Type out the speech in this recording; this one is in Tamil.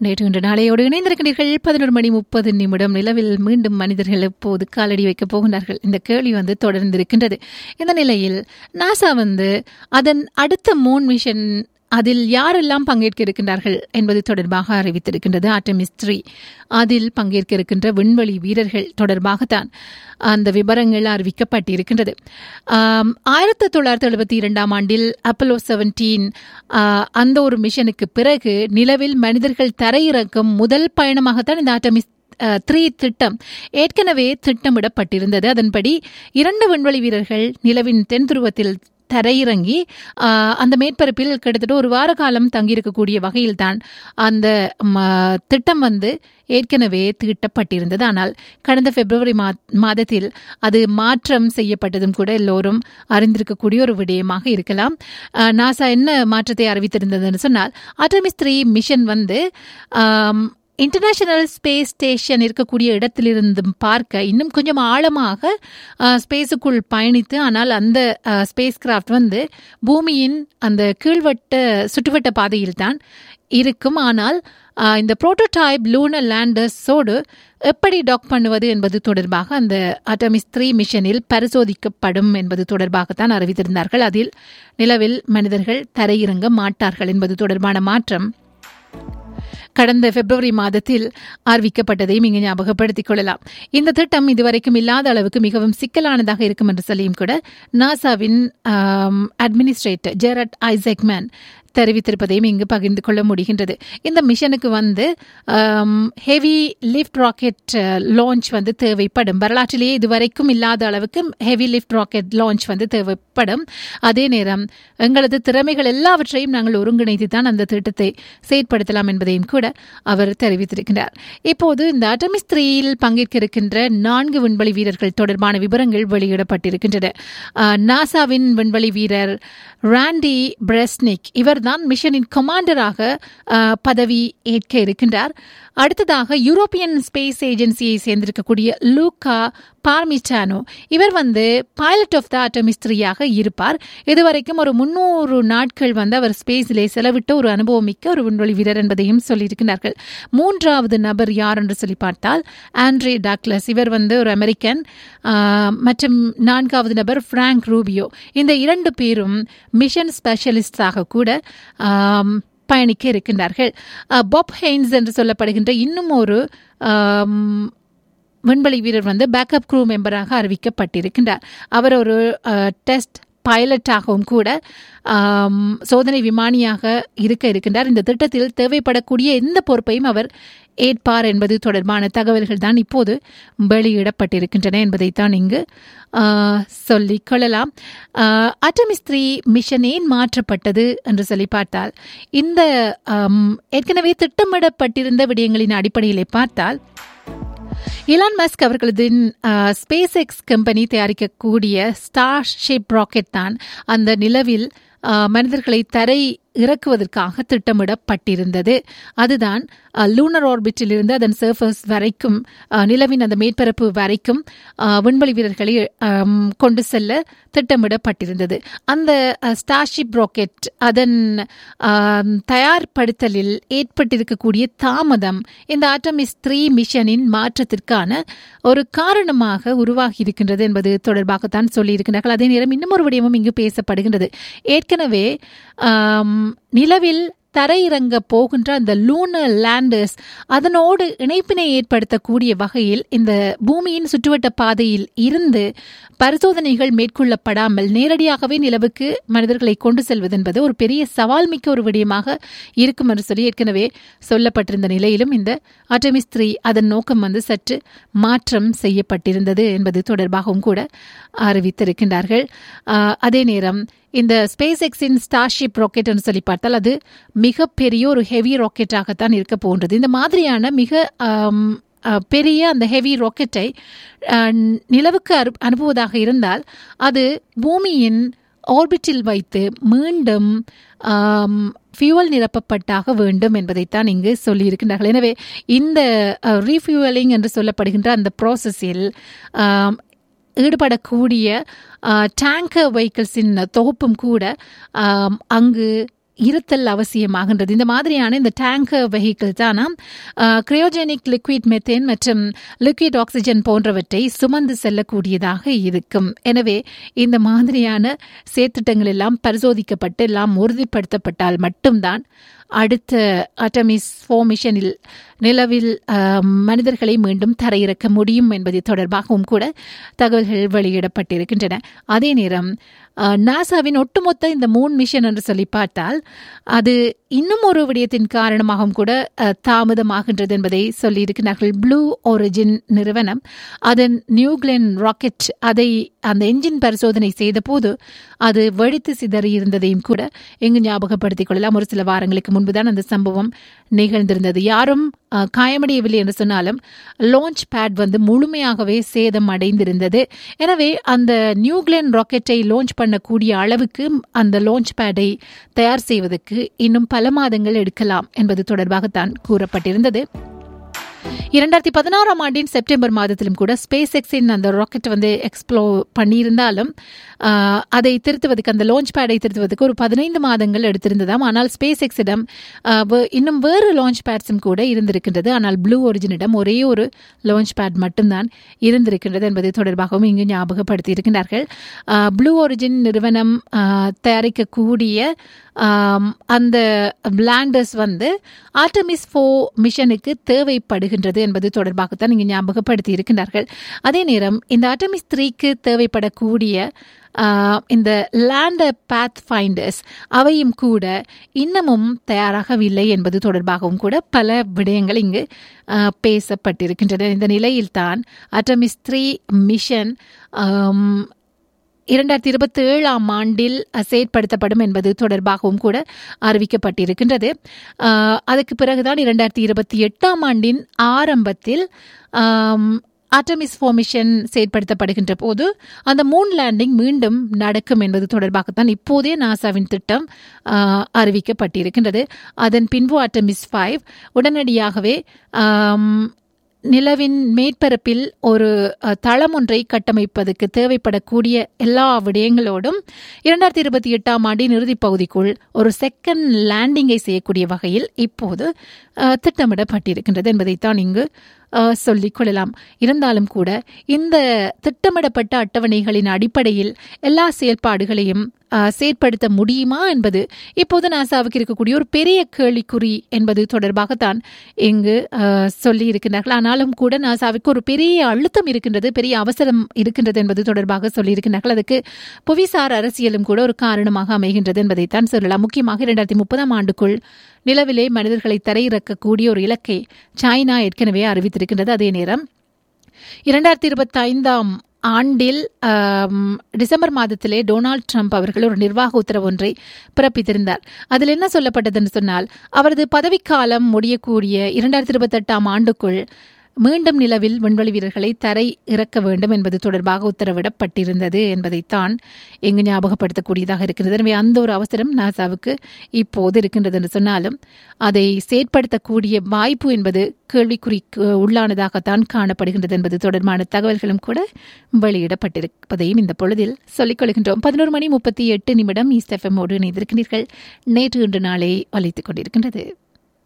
நேற்று இன்று நாளையோடு இணைந்திருக்கிறீர்கள் பதினொரு மணி முப்பது நிமிடம் நிலவில் மீண்டும் மனிதர்கள் எப்போது காலடி வைக்கப் போகின்றார்கள் இந்த கேள்வி வந்து தொடர்ந்திருக்கின்றது இந்த நிலையில் நாசா வந்து அதன் அடுத்த மூன் மிஷன் அதில் யாரெல்லாம் பங்கேற்க இருக்கின்றார்கள் என்பது தொடர்பாக அறிவித்திருக்கின்றது ஆட்டமிஸ் த்ரீ அதில் பங்கேற்க இருக்கின்ற விண்வெளி வீரர்கள் தொடர்பாகத்தான் அந்த விவரங்கள் அறிவிக்கப்பட்டிருக்கின்றது ஆயிரத்தி தொள்ளாயிரத்தி எழுபத்தி இரண்டாம் ஆண்டில் அப்பலோ செவன்டீன் அந்த ஒரு மிஷனுக்கு பிறகு நிலவில் மனிதர்கள் தரையிறக்கும் முதல் பயணமாகத்தான் இந்த ஆட்டமிஸ் த்ரீ திட்டம் ஏற்கனவே திட்டமிடப்பட்டிருந்தது அதன்படி இரண்டு விண்வெளி வீரர்கள் நிலவின் தென் துருவத்தில் தரையிறங்கி அந்த மேற்பரப்பில் கிட்டத்தட்ட ஒரு வார காலம் தங்கியிருக்கக்கூடிய வகையில் தான் அந்த திட்டம் வந்து ஏற்கனவே தீட்டப்பட்டிருந்தது ஆனால் கடந்த பிப்ரவரி மா மாதத்தில் அது மாற்றம் செய்யப்பட்டதும் கூட எல்லோரும் அறிந்திருக்கக்கூடிய ஒரு விடயமாக இருக்கலாம் நாசா என்ன மாற்றத்தை அறிவித்திருந்ததுன்னு சொன்னால் அட்டமிஸ் த்ரீ மிஷன் வந்து இன்டர்நேஷனல் ஸ்பேஸ் ஸ்டேஷன் இருக்கக்கூடிய இடத்திலிருந்தும் பார்க்க இன்னும் கொஞ்சம் ஆழமாக ஸ்பேஸுக்குள் பயணித்து ஆனால் அந்த ஸ்பேஸ் கிராஃப்ட் வந்து பூமியின் அந்த கீழ்வட்ட சுற்றுவட்ட பாதையில் தான் இருக்கும் ஆனால் இந்த புரோட்டோடைப் லூனர் லேண்டர்ஸோடு எப்படி டாக் பண்ணுவது என்பது தொடர்பாக அந்த அட்டமிஸ் த்ரீ மிஷனில் பரிசோதிக்கப்படும் என்பது தொடர்பாகத்தான் அறிவித்திருந்தார்கள் அதில் நிலவில் மனிதர்கள் தரையிறங்க மாட்டார்கள் என்பது தொடர்பான மாற்றம் கடந்த பிப்ரவரி மாதத்தில் அறிவிக்கப்பட்டதையும் இங்கு ஞாபகப்படுத்திக் கொள்ளலாம் இந்த திட்டம் இதுவரைக்கும் இல்லாத அளவுக்கு மிகவும் சிக்கலானதாக இருக்கும் என்று சொல்லியும் கூட நாசாவின் அட்மினிஸ்ட்ரேட்டர் ஜெரட் ஐசக்மேன் தெரிவித்திருப்பதையும் இங்கு பகிர்ந்து கொள்ள முடிகின்றது இந்த மிஷனுக்கு வந்து ஹெவி லிஃப்ட் ராக்கெட் லான்ச் வந்து தேவைப்படும் வரலாற்றிலேயே இதுவரைக்கும் இல்லாத அளவுக்கு ஹெவி லிஃப்ட் ராக்கெட் லான்ச் வந்து தேவைப்படும் அதே நேரம் எங்களது திறமைகள் எல்லாவற்றையும் நாங்கள் ஒருங்கிணைத்து தான் அந்த திட்டத்தை செயற்படுத்தலாம் என்பதையும் கூட அவர் தெரிவித்திருக்கிறார் இப்போது இந்த அட்டமிஸ் த்ரீயில் பங்கேற்க இருக்கின்ற நான்கு விண்வெளி வீரர்கள் தொடர்பான விவரங்கள் வெளியிடப்பட்டிருக்கின்றன நாசாவின் விண்வெளி வீரர் ராண்டி பிரெஸ்னிக் இவர் தான் மிஷனின் கமாண்டராக பதவி ஏற்க இருக்கின்றார் அடுத்ததாக யூரோப்பியன் ஸ்பேஸ் ஏஜென்சியை சேர்ந்திருக்கக்கூடிய லூகா பார்மிச்சானோ இவர் வந்து பைலட் ஆஃப் த அட்டமிஸ்திரியாக இருப்பார் இதுவரைக்கும் ஒரு முன்னூறு நாட்கள் வந்து அவர் ஸ்பேஸிலே செலவிட்ட ஒரு அனுபவம் மிக்க ஒரு விண்வெளி வீரர் என்பதையும் சொல்லியிருக்கிறார்கள் மூன்றாவது நபர் யார் என்று சொல்லி பார்த்தால் ஆண்ட்ரே டாக்லஸ் இவர் வந்து ஒரு அமெரிக்கன் மற்றும் நான்காவது நபர் பிராங்க் ரூபியோ இந்த இரண்டு பேரும் மிஷன் ஸ்பெஷலிஸ்டாக கூட பயணிக்க இருக்கின்றார்கள் பாப் ஹெய்ன்ஸ் என்று சொல்லப்படுகின்ற இன்னும் ஒரு விண்வெளி வீரர் வந்து பேக்கப் க்ரூ மெம்பராக அறிவிக்கப்பட்டிருக்கின்றார் அவர் ஒரு டெஸ்ட் பைலட்டாகவும் கூட சோதனை விமானியாக இருக்க இருக்கின்றார் இந்த திட்டத்தில் தேவைப்படக்கூடிய எந்த பொறுப்பையும் அவர் ஏற்பார் என்பது தொடர்பான தகவல்கள் தான் இப்போது வெளியிடப்பட்டிருக்கின்றன என்பதைத்தான் இங்கு சொல்லிக் கொள்ளலாம் அட்டமிஸ் த்ரீ மிஷன் ஏன் மாற்றப்பட்டது என்று சொல்லி பார்த்தால் இந்த ஏற்கனவே திட்டமிடப்பட்டிருந்த விடயங்களின் அடிப்படையிலே பார்த்தால் இலான் மஸ்க் அவர்களது ஸ்பேஸ் எக்ஸ் கம்பெனி தயாரிக்கக்கூடிய ஸ்டார் ஷேப் ராக்கெட் தான் அந்த நிலவில் மனிதர்களை தரை இறக்குவதற்காக திட்டமிடப்பட்டிருந்தது அதுதான் லூனர் ஆர்பிட்டில் இருந்து அதன் சர்ஃபஸ் வரைக்கும் நிலவின் அந்த மேற்பரப்பு வரைக்கும் விண்வெளி வீரர்களை கொண்டு செல்ல திட்டமிடப்பட்டிருந்தது அந்த ஸ்டார்ஷிப் ராக்கெட் அதன் தயார்படுத்தலில் ஏற்பட்டிருக்கக்கூடிய தாமதம் இந்த ஆட்டமிஸ் த்ரீ மிஷனின் மாற்றத்திற்கான ஒரு காரணமாக உருவாகி இருக்கின்றது என்பது தொடர்பாகத்தான் சொல்லியிருக்கிறார்கள் அதே நேரம் இன்னும் ஒரு விடயமும் இங்கு பேசப்படுகின்றது ஏற்கனவே நிலவில் தரையிறங்க போகின்ற அந்த லூனர் லேண்டர்ஸ் அதனோடு இணைப்பினை ஏற்படுத்தக்கூடிய வகையில் இந்த பூமியின் சுற்றுவட்ட பாதையில் இருந்து பரிசோதனைகள் மேற்கொள்ளப்படாமல் நேரடியாகவே நிலவுக்கு மனிதர்களை கொண்டு செல்வது என்பது ஒரு பெரிய சவால் மிக்க ஒரு விடயமாக இருக்கும் என்று சொல்லி ஏற்கனவே சொல்லப்பட்டிருந்த நிலையிலும் இந்த அட்டமிஸ் த்ரீ அதன் நோக்கம் வந்து சற்று மாற்றம் செய்யப்பட்டிருந்தது என்பது தொடர்பாகவும் கூட அறிவித்திருக்கின்றார்கள் அதே நேரம் இந்த ஸ்பேஸ் எக்ஸின் ஸ்டார்ஷிப் ராக்கெட் என்று சொல்லி பார்த்தால் அது மிகப்பெரிய ஒரு ஹெவி ராக்கெட்டாகத்தான் இருக்க போன்றது இந்த மாதிரியான மிக பெரிய அந்த ஹெவி ராக்கெட்டை நிலவுக்கு அனுப்புவதாக இருந்தால் அது பூமியின் ஆர்பிட்டில் வைத்து மீண்டும் ஃபியூவல் நிரப்பப்பட்டாக வேண்டும் என்பதைத்தான் இங்கு சொல்லியிருக்கின்றார்கள் எனவே இந்த ரீஃபியூவலிங் என்று சொல்லப்படுகின்ற அந்த ப்ராசஸில் ஈடுபடக்கூடிய டேங்கர் வெஹிக்கிள்ஸின் தொகுப்பும் கூட அங்கு இருத்தல் அவசியமாகின்றது இந்த மாதிரியான இந்த டேங்கர் வெஹிக்கிள் தானா கிரையோஜெனிக் லிக்விட் மெத்தேன் மற்றும் லிக்விட் ஆக்சிஜன் போன்றவற்றை சுமந்து செல்லக்கூடியதாக இருக்கும் எனவே இந்த மாதிரியான செயற்திட்டங்கள் எல்லாம் பரிசோதிக்கப்பட்டு எல்லாம் உறுதிப்படுத்தப்பட்டால் மட்டும்தான் அடுத்த அட்டமிஸ் ஃபோர் மிஷனில் நிலவில் மனிதர்களை மீண்டும் தரையிறக்க முடியும் என்பது தொடர்பாகவும் கூட தகவல்கள் வெளியிடப்பட்டிருக்கின்றன அதே நேரம் நாசாவின் ஒட்டுமொத்த இந்த மூன் மிஷன் என்று சொல்லி பார்த்தால் அது இன்னும் ஒரு விடயத்தின் காரணமாகவும் கூட தாமதமாகின்றது என்பதை சொல்லியிருக்கிறார்கள் ப்ளூ ஒரிஜின் நிறுவனம் அதன் நியூக்ளென் ராக்கெட் அதை அந்த என்ஜின் பரிசோதனை செய்த போது அது வெடித்து சிதறி இருந்ததையும் கூட எங்கு ஞாபகப்படுத்திக் கொள்ளலாம் ஒரு சில வாரங்களுக்கு முன்புதான் அந்த சம்பவம் நிகழ்ந்திருந்தது யாரும் காயமடையவில்லை என்று சொன்னாலும் லான்ச் பேட் வந்து முழுமையாகவே சேதம் அடைந்திருந்தது எனவே அந்த நியூக்ளியன் ராக்கெட்டை லான்ச் பண்ணக்கூடிய அளவுக்கு அந்த லான்ச் பேடை தயார் செய்வதற்கு இன்னும் பல மாதங்கள் எடுக்கலாம் என்பது தொடர்பாகத்தான் கூறப்பட்டிருந்தது இரண்டாயிரத்தி பதினாறாம் ஆண்டின் செப்டம்பர் மாதத்திலும் கூட ஸ்பேஸ் எக்ஸின் அந்த ராக்கெட் வந்து எக்ஸ்ப்ளோ பண்ணியிருந்தாலும் அதை திருத்துவதற்கு அந்த லான்ச் பேடை திருத்துவதற்கு ஒரு பதினைந்து மாதங்கள் எடுத்திருந்ததாம் ஆனால் ஸ்பேஸ் எக்ஸிடம் இன்னும் வேறு லான்ச் பேட்ஸும் கூட இருந்திருக்கின்றது ஆனால் ப்ளூ ஒரிஜினிடம் ஒரே ஒரு லான்ச் பேட் மட்டும்தான் இருந்திருக்கின்றது என்பது தொடர்பாகவும் இங்கு ஞாபகப்படுத்தி இருக்கின்றார்கள் ப்ளூ ஒரிஜின் நிறுவனம் தயாரிக்கக்கூடிய அந்த லேண்டர்ஸ் வந்து ஆர்டமிஸ் ஃபோ மிஷனுக்கு தேவைப்படுகின்றது என்பது தொடர்பாகத்தான் இங்கு ஞாபகப்படுத்தி இருக்கின்றார்கள் அதே நேரம் இந்த ஆர்டமிஸ் த்ரீக்கு தேவைப்படக்கூடிய இந்த லேண்டர் பேத் ஃபைண்டர்ஸ் அவையும் கூட இன்னமும் தயாராகவில்லை என்பது தொடர்பாகவும் கூட பல விடயங்கள் இங்கு பேசப்பட்டிருக்கின்றன இந்த நிலையில்தான் அட்டமிஸ் த்ரீ மிஷன் இரண்டாயிரத்தி இருபத்தி ஏழாம் ஆண்டில் செயற்படுத்தப்படும் என்பது தொடர்பாகவும் கூட அறிவிக்கப்பட்டிருக்கின்றது அதுக்கு பிறகுதான் இரண்டாயிரத்தி இருபத்தி எட்டாம் ஆண்டின் ஆரம்பத்தில் ஆட்டமிஸ் ஃபார்மிஷன் செயற்படுத்தப்படுகின்ற போது அந்த மூன் லேண்டிங் மீண்டும் நடக்கும் என்பது தொடர்பாகத்தான் இப்போதே நாசாவின் திட்டம் அறிவிக்கப்பட்டிருக்கின்றது அதன் பின்பு ஆட்டமிஸ் ஃபைவ் உடனடியாகவே நிலவின் மேற்பரப்பில் ஒரு தளம் ஒன்றை கட்டமைப்பதற்கு தேவைப்படக்கூடிய எல்லா விடயங்களோடும் இரண்டாயிரத்தி இருபத்தி எட்டாம் ஆண்டின் இறுதிப் பகுதிக்குள் ஒரு செகண்ட் லேண்டிங்கை செய்யக்கூடிய வகையில் இப்போது திட்டமிடப்பட்டிருக்கின்றது என்பதைத்தான் இங்கு சொல்லிக் கொள்ளலாம் இருந்தாலும் கூட இந்த திட்டமிடப்பட்ட அட்டவணைகளின் அடிப்படையில் எல்லா செயல்பாடுகளையும் செயற்படுத்த முடியுமா என்பது இப்போது நாசாவுக்கு இருக்கக்கூடிய ஒரு பெரிய கேள்விக்குறி என்பது தொடர்பாகத்தான் இங்கு சொல்லி இருக்கின்றார்கள் ஆனாலும் கூட நாசாவுக்கு ஒரு பெரிய அழுத்தம் இருக்கின்றது பெரிய அவசரம் இருக்கின்றது என்பது தொடர்பாக சொல்லியிருக்கிறார்கள் அதுக்கு புவிசார் அரசியலும் கூட ஒரு காரணமாக அமைகின்றது என்பதைத்தான் சொல்லலாம் முக்கியமாக இரண்டாயிரத்தி முப்பதாம் ஆண்டுக்குள் நிலவிலே மனிதர்களை தரையிறக்கக்கூடிய ஒரு இலக்கை சைனா ஏற்கனவே அறிவித்திருக்கின்றது அதே நேரம் இரண்டாயிரத்தி இருபத்தி ஐந்தாம் ஆண்டில் டிசம்பர் மாதத்திலே டொனால்ட் ட்ரம்ப் அவர்கள் ஒரு நிர்வாக உத்தரவு ஒன்றை பிறப்பித்திருந்தார் அதில் என்ன சொல்லப்பட்டதுன்னு சொன்னால் அவரது பதவிக்காலம் முடியக்கூடிய இரண்டாயிரத்தி இருபத்தெட்டாம் ஆண்டுக்குள் மீண்டும் நிலவில் விண்வெளி வீரர்களை தரை இறக்க வேண்டும் என்பது தொடர்பாக உத்தரவிடப்பட்டிருந்தது என்பதைத்தான் எங்கு ஞாபகப்படுத்தக்கூடியதாக இருக்கிறது எனவே அந்த ஒரு அவசரம் நாசாவுக்கு இப்போது இருக்கின்றது என்று சொன்னாலும் அதை செயற்படுத்தக்கூடிய வாய்ப்பு என்பது கேள்விக்குறிக்கு உள்ளானதாகத்தான் காணப்படுகின்றது என்பது தொடர்பான தகவல்களும் கூட வெளியிடப்பட்டிருப்பதையும் இந்த பொழுதில் சொல்லிக் கொள்கின்றோம் பதினோரு மணி முப்பத்தி எட்டு நிமிடம் ஈஸ்ட் எஃப்எம்மோடு இணைந்திருக்கிறீர்கள் நேற்று இன்று நாளை வலித்துக் கொண்டிருக்கின்றது